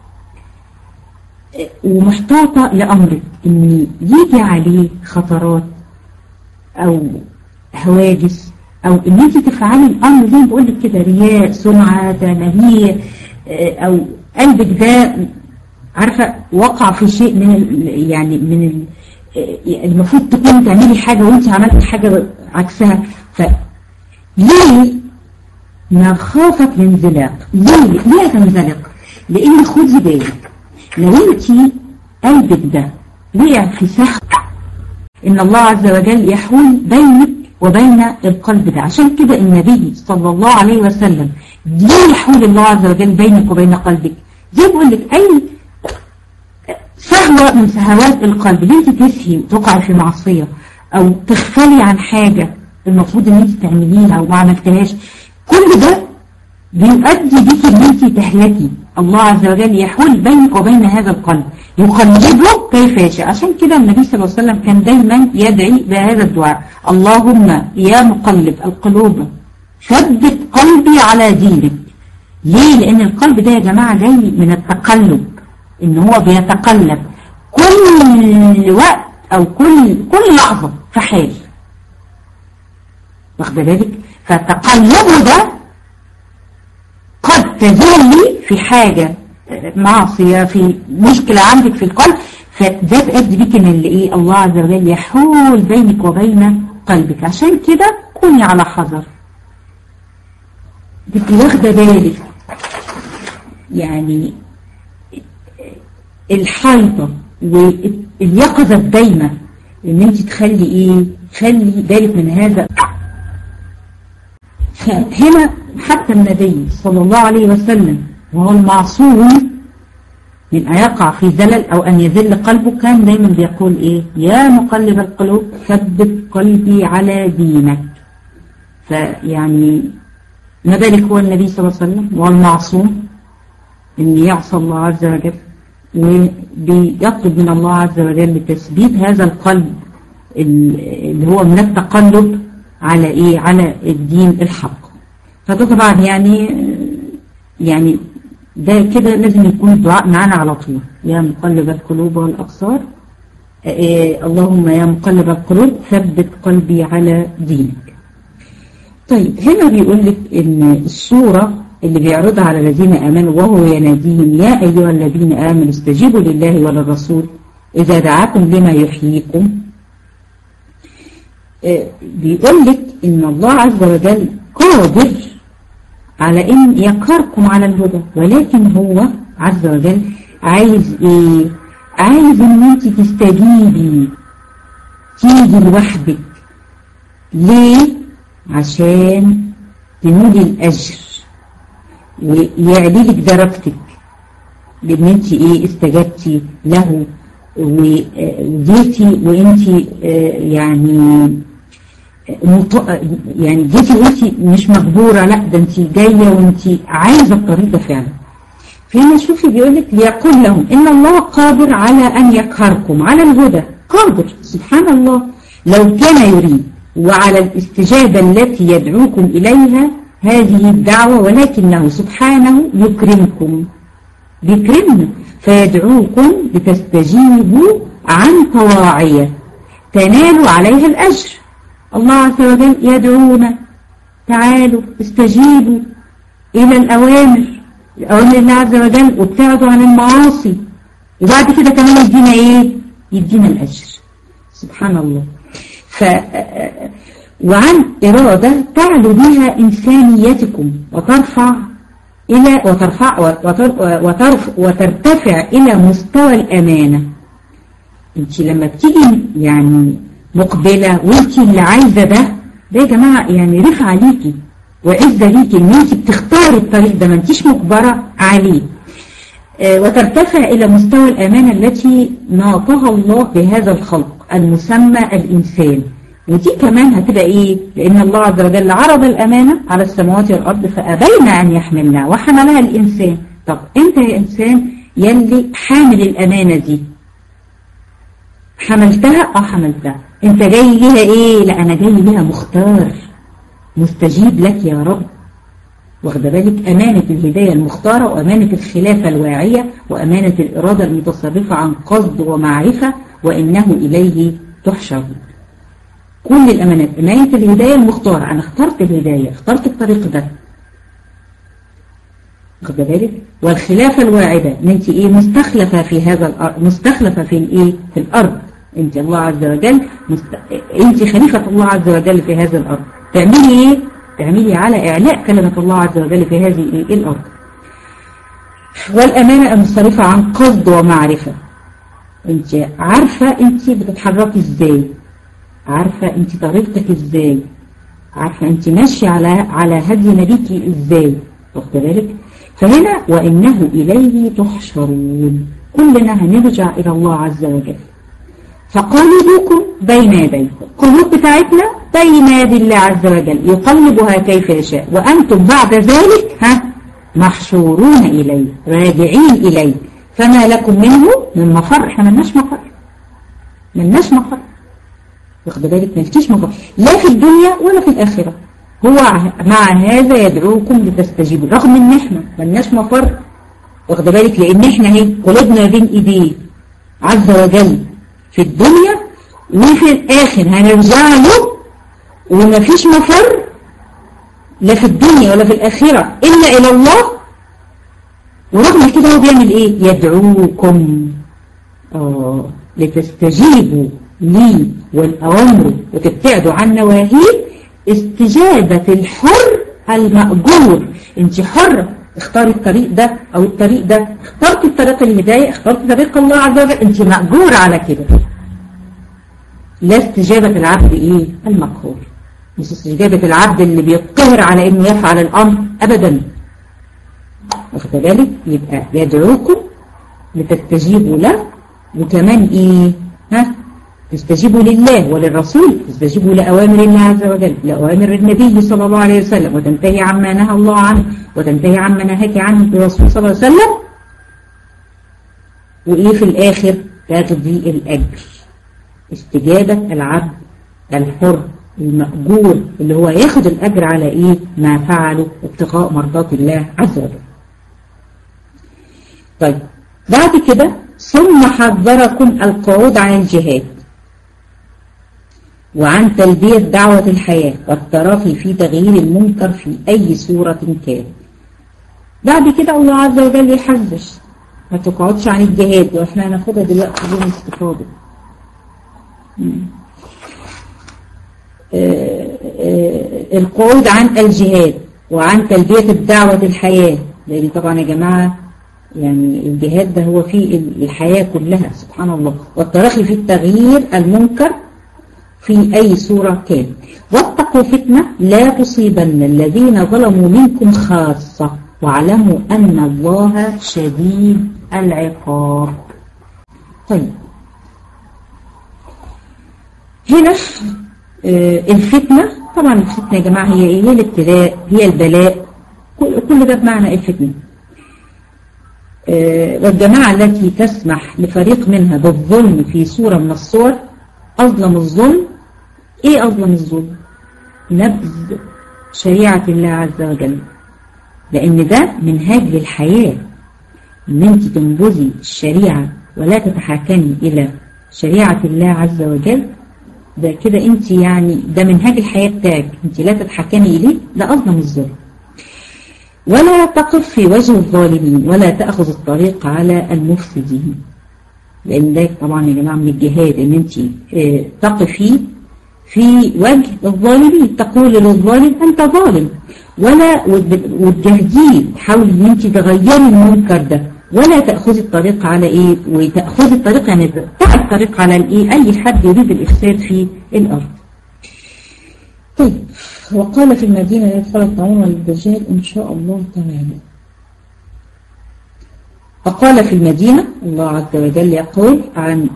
ومحتاطة لأمرك ان يجي عليه خطرات او هواجس او ان انت تفعلي الامر زي ما بقول لك كده رياء سمعه تنهيه او قلبك ده عارفه وقع في شيء من يعني من المفروض تكوني تعملي حاجه وانت عملتي حاجه عكسها ف ليه مخافه الانزلاق ليه ليه تنزلق لان خدي بالك لو انت قلبك ده وقع في سخط ان الله عز وجل يحول بينك وبين القلب ده عشان كده النبي صلى الله عليه وسلم ليه يحول الله عز وجل بينك وبين قلبك زي بقول لك اي سهوة من سهوات القلب اللي انت تسهي تقع في معصية او تغفلي عن حاجة المفروض ان انت تعمليها او ما عملتهاش كل ده بيؤدي بك ان انت تهلكي الله عز وجل يحول بينك وبين هذا القلب يقلبه كيف يشاء عشان كده النبي صلى الله عليه وسلم كان دايما يدعي بهذا الدعاء اللهم يا مقلب القلوب ثبت قلبي على دينك ليه لان القلب ده يا جماعة جاي من التقلب ان هو بيتقلب كل وقت او كل كل لحظة في حال واخد بالك فتقلبه ده قد تزول في حاجة معصية في مشكلة عندك في القلب فده تؤدي بك ان اللي ايه الله عز وجل يحول بينك وبين قلبك عشان كده كوني على حذر تبقي واخده بالك يعني الحيطة واليقظة الدايمة ان انت تخلي ايه خلي بالك من هذا فهنا حتى النبي صلى الله عليه وسلم وهو المعصوم من أن يقع في زلل أو أن يذل قلبه كان دايما بيقول إيه يا مقلب القلوب ثبت قلبي على دينك فيعني ما بالك هو النبي صلى الله عليه وسلم وهو المعصوم أن يعصى الله عز وجل وبيطلب من الله عز وجل تثبيت هذا القلب اللي هو من التقلب على إيه على الدين الحق فده طبعا يعني يعني ده كده لازم يكون الدعاء معانا على طول يا مقلب القلوب والأبصار إيه اللهم يا مقلب القلوب ثبت قلبي على دينك طيب هنا بيقول لك ان الصورة اللي بيعرضها على الذين آمنوا وهو يناديهم يا أيها الذين آمنوا استجيبوا لله وللرسول إذا دعاكم لما يحييكم بيقول لك إن الله عز وجل قادر على إن يقهركم على الهدى ولكن هو عز وجل عايز إيه عايز إن أنت تستجيبي تيجي لوحدك ليه عشان تنولي الأجر ويعلي لك درجتك لأن أنت إيه استجبتي له وجيتي وأنت يعني يعني جيتي وانت مش مجبورة لا ده انت جاية وانت عايزة الطريق ده فعلا فهنا شوفي بيقول لك ليقول لهم ان الله قادر على ان يقهركم على الهدى قادر سبحان الله لو كان يريد وعلى الاستجابة التي يدعوكم إليها هذه الدعوة ولكنه سبحانه يكرمكم بيكرمنا فيدعوكم لتستجيبوا عن طواعية تنالوا عليها الأجر الله عز وجل يدعونا تعالوا استجيبوا إلى الأوامر أوامر الله عز وجل وابتعدوا عن المعاصي وبعد كده كمان يدينا إيه يدينا الأجر سبحان الله ف وعن إرادة تعلو بها إنسانيتكم وترفع إلى وترفع وترف وترتفع إلى مستوى الأمانة انت لما بتيجي يعني مقبلة وانت اللي عايزة ده ده يا جماعة يعني رفع ليكي وعزة ليكي ان انت بتختاري الطريق ده ما انتيش مجبرة عليه آه وترتفع الى مستوى الامانة التي ناطها الله بهذا الخلق المسمى الانسان ودي كمان هتبقى ايه لان الله عز وجل عرض الامانة على السماوات والارض فابين ان يحملنا وحملها الانسان طب انت يا انسان يلي حامل الامانة دي حملتها اه حملتها انت جاي ليها ايه لا انا جاي ليها مختار مستجيب لك يا رب واخده بالك امانة الهداية المختارة وامانة الخلافة الواعية وامانة الارادة المتصرفة عن قصد ومعرفة وانه اليه تحشر كل الامانات امانة الهداية المختارة انا اخترت الهداية اخترت الطريق ده واخده بالك والخلافة الواعدة ان انت ايه مستخلفة في هذا الارض مستخلفة في الايه في الارض انت الله عز وجل مست... انت خليفة الله عز وجل في هذه الارض تعملي ايه تعملي على اعلاء كلمة الله عز وجل في هذه ايه الارض والامانة المصرفة عن قصد ومعرفة انت عارفة انت بتتحركي ازاي عارفة انت طريقتك ازاي عارفة انت ماشية على على هدي نبيك ازاي واخد بالك فهنا وإنه إليه تحشرون كلنا هنرجع إلى الله عز وجل فقلبكم بين يديه القلوب بتاعتنا بين يدي الله عز وجل يقلبها كيف يشاء وأنتم بعد ذلك ها محشورون إليه راجعين إليه فما لكم منه من مفر احنا ملناش مفر ملناش مفر واخد بالك ملكيش مفر لا في الدنيا ولا في الآخرة هو مع هذا يدعوكم لتستجيبوا رغم ان احنا ملناش مفر واخد بالك لان احنا اهي قلوبنا بين ايديه عز وجل في الدنيا وفي الاخر هنرجع له ومفيش مفر لا في الدنيا ولا في الاخره الا الى الله ورغم كده هو بيعمل ايه يدعوكم اه لتستجيبوا لي والاوامر وتبتعدوا عن نواهيه استجابة الحر المأجور انت حرة اختاري الطريق ده او الطريق ده اخترت الطريق الهداية اخترت طريق الله عز وجل انت مأجور على كده لا استجابة العبد ايه المقهور مش استجابة العبد اللي بيقهر على انه يفعل الامر ابدا واخد بالك يبقى يدعوكم لتستجيبوا له وكمان ايه ها تستجيبوا لله وللرسول تستجيبوا لأوامر الله عز وجل لأوامر النبي صلى الله عليه وسلم وتنتهي عما نهى الله عنه وتنتهي عما نهاك عنه الرسول صلى الله عليه وسلم وإيه في الآخر تاخدي الأجر استجابة العبد الحر المأجور اللي هو ياخد الأجر على إيه ما فعله ابتغاء مرضات الله عز وجل طيب بعد كده ثم حذركم القعود عن الجهاد وعن تلبية دعوة الحياة والتراخي في تغيير المنكر في أي صورة كان بعد كده الله عز وجل يحذر ما تقعدش عن الجهاد واحنا هناخدها دلوقتي بدون استفاضه القعود عن الجهاد وعن تلبية الدعوة الحياة لأن طبعا يا جماعة يعني الجهاد ده هو في الحياة كلها سبحان الله والترخي في التغيير المنكر في أي صورة كان واتقوا فتنة لا تصيبن الذين ظلموا منكم خاصة واعلموا أن الله شديد العقاب طيب هنا الفتنة طبعا الفتنة يا جماعة هي ايه هي الابتلاء هي البلاء كل ده بمعنى الفتنة والجماعة التي تسمح لفريق منها بالظلم في صورة من الصور أظلم الظلم ايه أظلم الظلم نبذ شريعة الله عز وجل لأن ده منهاج للحياة ان انت تنبذي الشريعة ولا تتحاكمي إلى شريعة الله عز وجل ده كده انت يعني ده منهاج الحياة بتاعك انت لا تتحكمي اليه ده اظلم الظلم ولا تقف في وجه الظالمين ولا تأخذ الطريق على المفسدين لان ده طبعا يا جماعة من الجهاد ان انت اه تقفي في وجه الظالمين تقول للظالم انت ظالم ولا وتجهديه تحاولي ان انت تغيري المنكر ده ولا تأخذي الطريق على ايه وتأخذي الطريق يعني تأخذي الطريق على الايه اي حد يريد الافساد في الارض طيب وقال في المدينة يدخل الطاعون والدجال ان شاء الله تعالى فقال في المدينة الله عز وجل يقول عن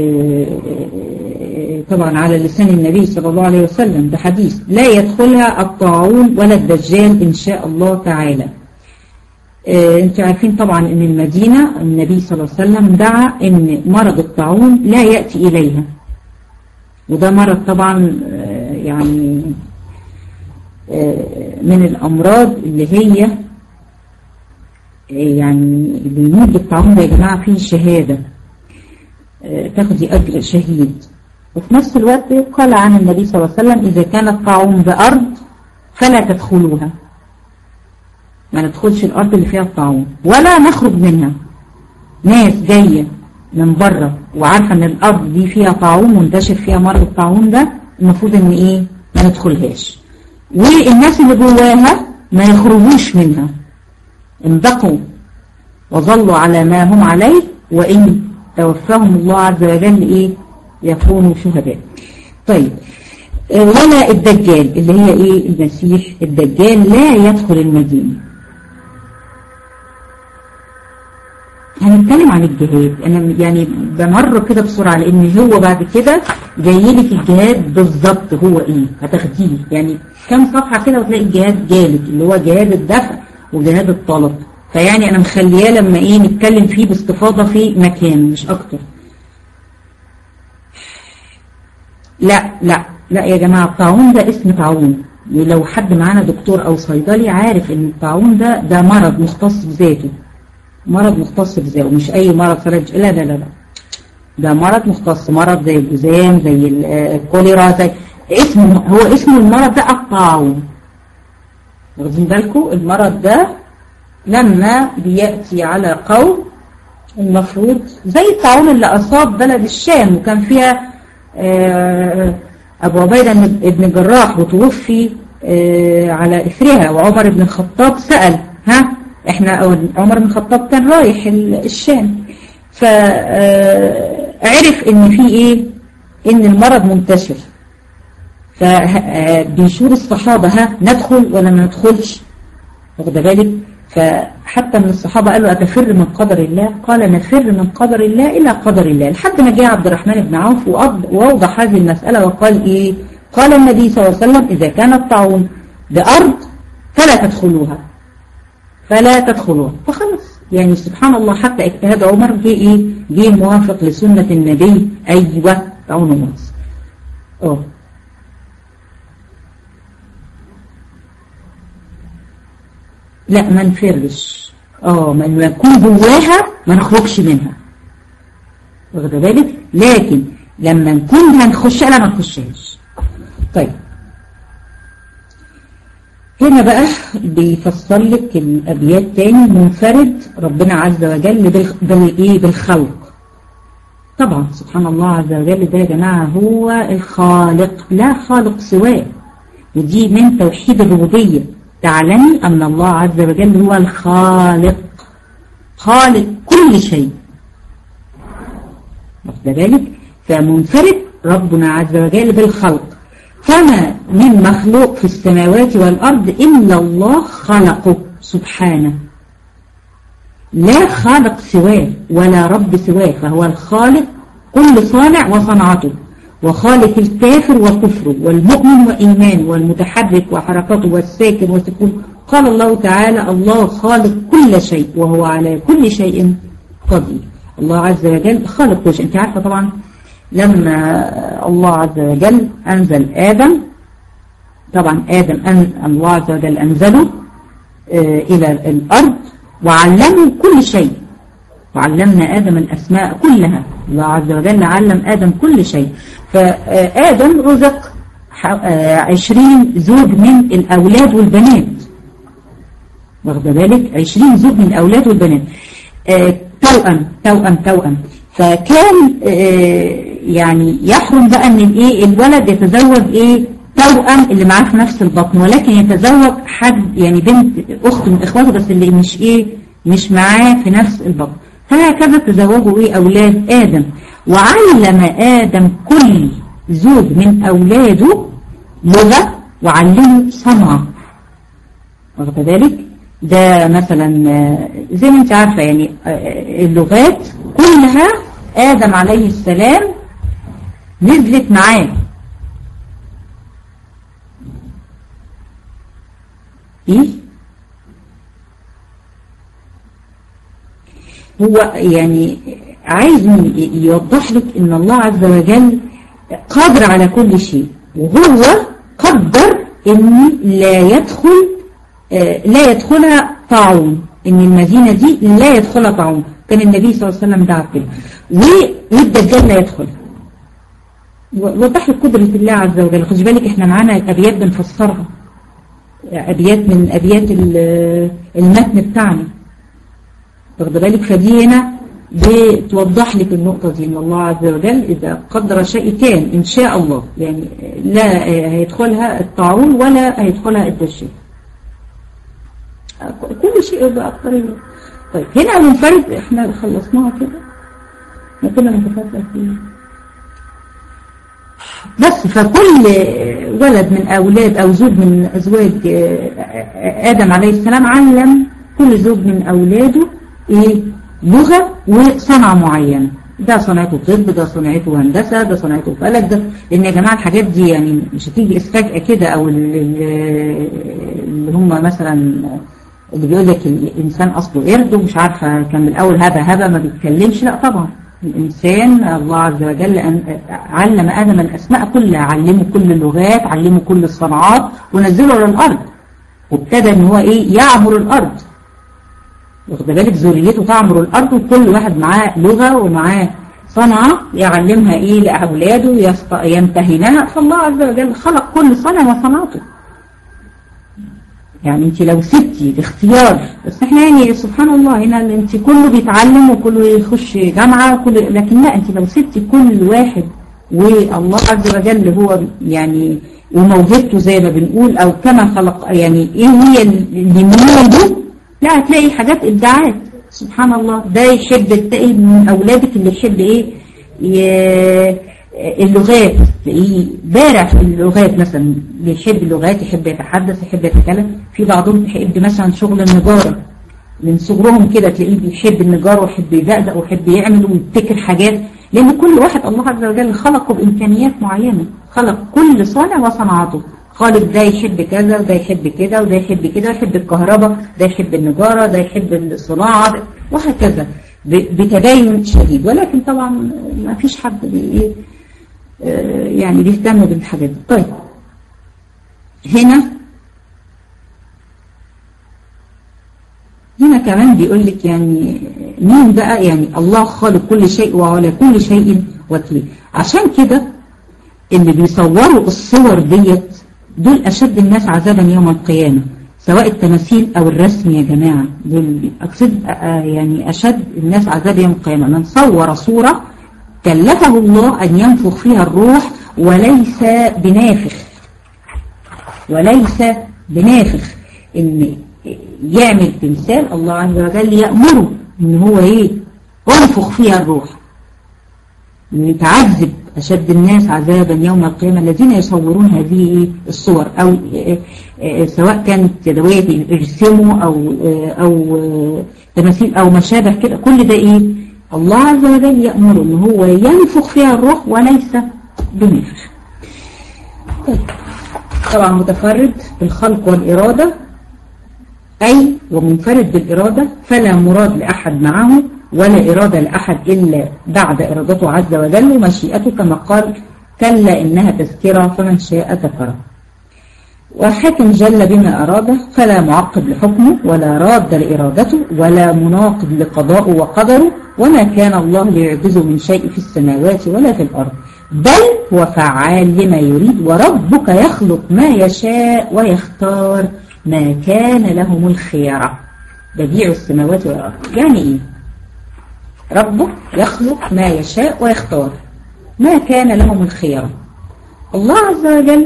طبعا على لسان النبي صلى الله عليه وسلم بحديث لا يدخلها الطاعون ولا الدجال ان شاء الله تعالى انتوا عارفين طبعا ان المدينة النبي صلى الله عليه وسلم دعا ان مرض الطاعون لا يأتي اليها وده مرض طبعا يعني من الامراض اللي هي يعني اللي يموت بالطاعون ده يا جماعة فيه شهادة تاخدي اجر شهيد وفي نفس الوقت قال عن النبي صلى الله عليه وسلم اذا كان الطاعون بارض فلا تدخلوها ما ندخلش الأرض اللي فيها الطاعون ولا نخرج منها ناس جاية من بره وعارفة ان الأرض دي فيها طاعون منتشر فيها مرض الطاعون ده المفروض ان ايه ما ندخلهاش والناس اللي جواها ما يخرجوش منها انبقوا وظلوا على ما هم عليه وإن توفاهم الله عز وجل ايه يكونوا شهداء طيب ولا الدجال اللي هي ايه المسيح الدجال لا يدخل المدينة هنتكلم عن الجهاد انا يعني بمر كده بسرعة لان هو بعد كده جاي لك الجهاد بالظبط هو ايه هتاخديه يعني كام صفحة كده وتلاقي الجهاد جالك اللي هو جهاد الدفع وجهاد الطلب فيعني انا مخلياه لما ايه نتكلم فيه باستفاضة في مكان مش اكتر لا لا لا يا جماعة الطاعون ده اسم طاعون لو حد معانا دكتور او صيدلي عارف ان الطاعون ده ده مرض مختص بذاته مرض مختص بذاته مش اي مرض فرج لا لا لا لا ده مرض مختص مرض زي الجذام زي الكوليرا زي اسمه هو اسم المرض ده الطاعون واخدين بالكم المرض ده لما بيأتي على قوم المفروض زي الطاعون اللي أصاب بلد الشام وكان فيها أبو عبيدة بن جراح وتوفي على إثرها وعمر بن الخطاب سأل ها احنا عمر بن الخطاب كان رايح الشام فعرف ان في ايه ان المرض منتشر فبيشور الصحابة ها ندخل ولا ما ندخلش واخد بالك فحتى من الصحابة قالوا أتفر من قدر الله قال نفر من قدر الله إلى قدر الله لحد ما جاء عبد الرحمن بن عوف وأوضح هذه المسألة وقال إيه قال النبي صلى الله عليه وسلم إذا كان الطاعون بأرض فلا تدخلوها فلا تدخلوها فخلص يعني سبحان الله حتى اجتهاد عمر جه إيه جه موافق لسنة النبي أيوة طاعون مصر اه لا ما نفرش اه ما نكون جواها ما نخرجش منها واخده بالك لكن لما نكون هنخش لا ما نخشهاش طيب هنا بقى بيفسر لك الأبيات تاني منفرد ربنا عز وجل بالإيه بالخلق طبعا سبحان الله عز وجل ده يا جماعة هو الخالق لا خالق سواه ودي من توحيد الربوبية تعلمي أن الله عز وجل هو الخالق خالق كل شيء واخد بالك فمنفرد ربنا عز وجل بالخلق فما من مخلوق في السماوات والأرض إلا الله خلقه سبحانه لا خالق سواه ولا رب سواه فهو الخالق كل صانع وصنعته وخالق الكافر وكفره والمؤمن وإيمانه والمتحرك وحركاته والساكن وسكون قال الله تعالى الله خالق كل شيء وهو على كل شيء قدير الله عز وجل خالق كل شيء انت عارفة طبعا لما الله عز وجل أنزل آدم طبعا آدم أن الله عز وجل أنزله إلى الأرض وعلمه كل شيء وعلمنا آدم الأسماء كلها الله عز وجل علم آدم كل شيء فآدم رزق عشرين زوج من الأولاد والبنات واخد بالك عشرين زوج من الأولاد والبنات توأم توأم توأم فكان يعني يحرم بقى ان الايه الولد يتزوج ايه توأم اللي معاه في نفس البطن ولكن يتزوج حد يعني بنت اخت من اخواته بس اللي مش ايه مش معاه في نفس البطن فهكذا تزوجوا ايه اولاد ادم وعلم ادم كل زوج من اولاده لغة وعلمه صنعة واخد بالك ده مثلا زي ما انت عارفة يعني اللغات كلها آدم عليه السلام نزلت معاه ايه هو يعني عايز يوضح لك ان الله عز وجل قادر على كل شيء وهو قدر ان لا يدخل لا يدخلها طاعون ان المدينة دي لا يدخلها طاعون كان النبي صلى الله عليه وسلم دعا كده والدجال لا يدخل وضح لك قدرة الله عز وجل خدي بالك احنا معانا ابيات بنفسرها ابيات من ابيات المتن بتاعنا واخد بالك فدي هنا بتوضح لك النقطة دي ان الله عز وجل اذا قدر شيء كان ان شاء الله يعني لا هيدخلها الطاعون ولا هيدخلها الدجال كل شيء يبقى اكتر طيب هنا منفرد احنا خلصناها كده ما كنا نتفكر فيه بس فكل ولد من أولاد أو زوج من أزواج آدم عليه السلام علم كل زوج من أولاده إيه لغة وصنعة معينة ده صنعته طب ده صنعته هندسة ده صنعته فلك ده لأن يا جماعة الحاجات دي يعني مش هتيجي فجأة كده أو اللي هم مثلا اللي بيقول لك الإنسان أصله قرد ومش عارفة كان من الأول هبا هبا ما بيتكلمش لا طبعا الإنسان الله عز وجل أن علم آدم الأسماء كلها علمه كل اللغات علمه كل الصنعات ونزله على الأرض وابتدى ان هو إيه يعمر الأرض واخد بالك ذريته تعمر الأرض وكل واحد معاه لغة ومعاه صنعة يعلمها إيه لأولاده يمتهنها فالله عز وجل خلق كل صنع وصنعته يعني انت لو سبتي الاختيار بس احنا يعني سبحان الله هنا انت كله بيتعلم وكله يخش جامعة كله لكن لا انت لو سبتي كل واحد والله عز وجل هو يعني وموهبته زي ما بنقول او كما خلق يعني ايه هي اللي موهبه لا هتلاقي حاجات ابداعات سبحان الله ده يحب تلاقي من اولادك اللي يحب ايه اللغات تلاقيه بارع في اللغات مثلا بيحب اللغات يحب يتحدث يحب يتكلم في بعضهم يحب مثلا شغل النجارة من صغرهم كده تلاقيه بيحب النجارة ويحب يدقدق ويحب يعمل ويبتكر حاجات لأن كل واحد الله عز وجل خلقه بإمكانيات معينة خلق كل صانع وصنعته خالق ده يحب كذا وده يحب كده وده يحب كده يحب الكهرباء ده يحب النجارة ده يحب الصناعة وهكذا بتباين شديد ولكن طبعا ما فيش حد بي يعني بيهتم بالحاجات دي طيب هنا هنا كمان بيقول لك يعني مين بقى يعني الله خالق كل شيء وعلى كل شيء وكيل عشان كده اللي بيصوروا الصور ديت دول أشد الناس عذابا يوم القيامة سواء التماثيل أو الرسم يا جماعة دول أقصد يعني أشد الناس عذاب يوم القيامة من صور صورة كلفه الله أن ينفخ فيها الروح وليس بنافخ وليس بنافخ إن يعمل تمثال الله عز وجل يأمره إن هو إيه انفخ فيها الروح يتعذب أشد الناس عذابا يوم القيامة الذين يصورون هذه الصور أو سواء كانت يدوية يرسموا أو أو تماثيل أو ما شابه كده كل ده إيه الله عز وجل يأمر إن هو ينفخ فيها الروح وليس بنفخ طيب طبعا متفرد بالخلق والإرادة أي ومنفرد بالإرادة فلا مراد لأحد معه ولا إرادة لأحد إلا بعد إرادته عز وجل ومشيئته كما قال كلا إنها تذكرة فمن شاء ذكره وحاكم جل بما أراد فلا معقب لحكمه ولا راد لإرادته ولا مناقض لقضاءه وقدره وما كان الله ليعجزه من شيء في السماوات ولا في الأرض بل هو فعال لما يريد وربك يخلق ما يشاء ويختار ما كان لهم الخيرة بديع السماوات والأرض يعني إيه ربك يخلق ما يشاء ويختار ما كان لهم الخيرة الله عز وجل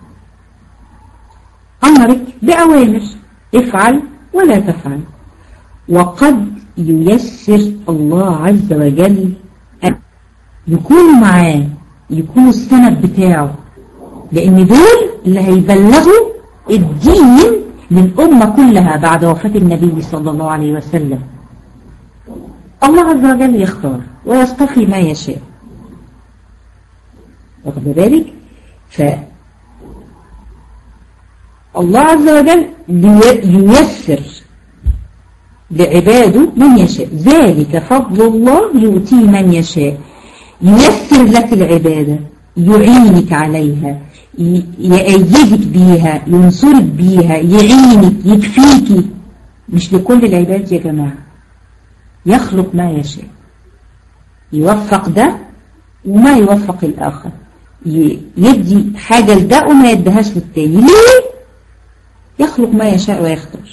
أمرك بأوامر افعل ولا تفعل وقد ييسر الله عز وجل أن يكون معاه يكون السند بتاعه لأن دول اللي هيبلغوا الدين للأمة كلها بعد وفاة النبي صلى الله عليه وسلم الله عز وجل يختار ويصطفي ما يشاء واخد بالك ف الله عز وجل ييسر لعباده من يشاء ذلك فضل الله يؤتيه من يشاء ييسر لك العبادة يعينك عليها يأيدك بيها ينصرك بيها يعينك يكفيك مش لكل العباد يا جماعة يخلق ما يشاء يوفق ده وما يوفق الآخر يدي حاجة لده وما يدهاش للتاني ليه؟ يخلق ما يشاء ويختار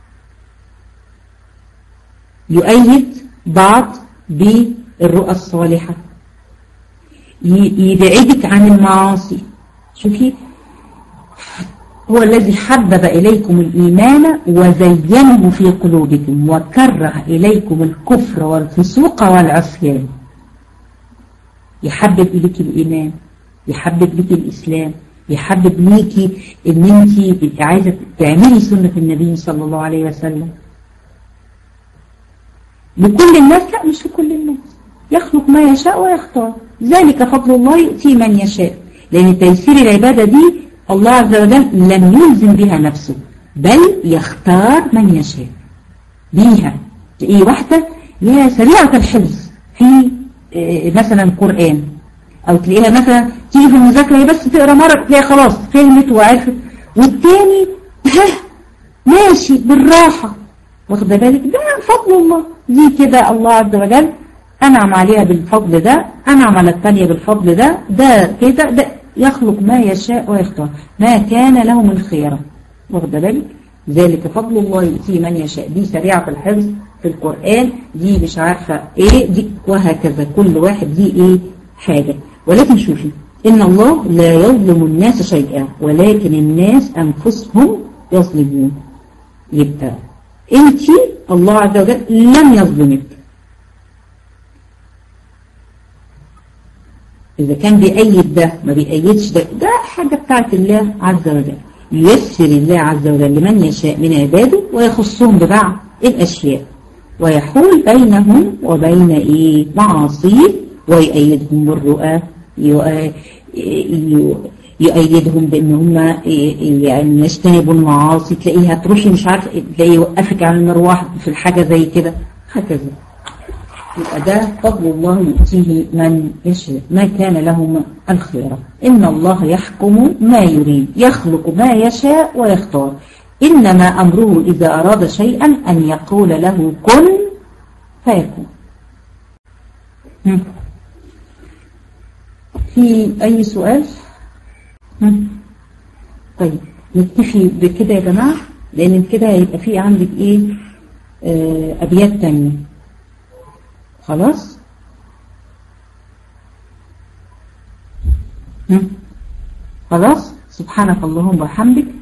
يؤيد بعض بالرؤى الصالحة يبعدك عن المعاصي شوفي هو الذي حبب إليكم الإيمان وزينه في قلوبكم وكره إليكم الكفر والفسوق والعصيان يحبب إليك الإيمان يحبب لك الإسلام يحبب ليكي ان انت عايزة تعملي سنة النبي صلى الله عليه وسلم لكل الناس لا مش لكل الناس يخلق ما يشاء ويختار ذلك فضل الله يؤتي من يشاء لأن تيسير العبادة دي الله عز وجل لم يلزم بها نفسه بل يختار من يشاء بيها ايه واحدة يا سريعة الحفظ في إيه مثلا قرآن او تلاقيها مثلا تيجي في المذاكرة هي بس تقرا مرة تلاقيها خلاص فهمت وعرفت والتاني ها ماشي بالراحة واخده بالك ده فضل الله دي كده الله عز وجل أنعم عليها بالفضل ده أنعم على الثانية بالفضل ده ده كده ده يخلق ما يشاء ويختار ما كان له من خيرة واخد بالك ذلك فضل الله يؤتيه من يشاء دي سريعة الحفظ في القرآن دي مش عارفة ايه دي وهكذا كل واحد دي ايه حاجة ولكن شوفي إن الله لا يظلم الناس شيئا ولكن الناس أنفسهم يظلمون يبقى انت الله عز وجل لم يظلمك إذا كان بيأيد ده ما بيأيدش ده ده حاجة بتاعت الله عز وجل ييسر الله عز وجل لمن يشاء من عباده ويخصهم ببعض الأشياء ويحول بينهم وبين إيه معاصيه ويأيدهم بالرؤى يؤيدهم بأن هم يعني يجتنبوا المعاصي تلاقيها تروحي مش عارفة تلاقيه يوقفك عن المروح في الحاجة زي كده هكذا يبقى ده فضل الله يؤتيه من يشاء ما كان لهم الخيرة إن الله يحكم ما يريد يخلق ما يشاء ويختار إنما أمره إذا أراد شيئا أن يقول له كن فيكون في أي سؤال طيب نكتفي بكده يا جماعة لأن كده هيبقى في عندك إيه آه أبيات تانية خلاص هم. خلاص سبحانك اللهم وبحمدك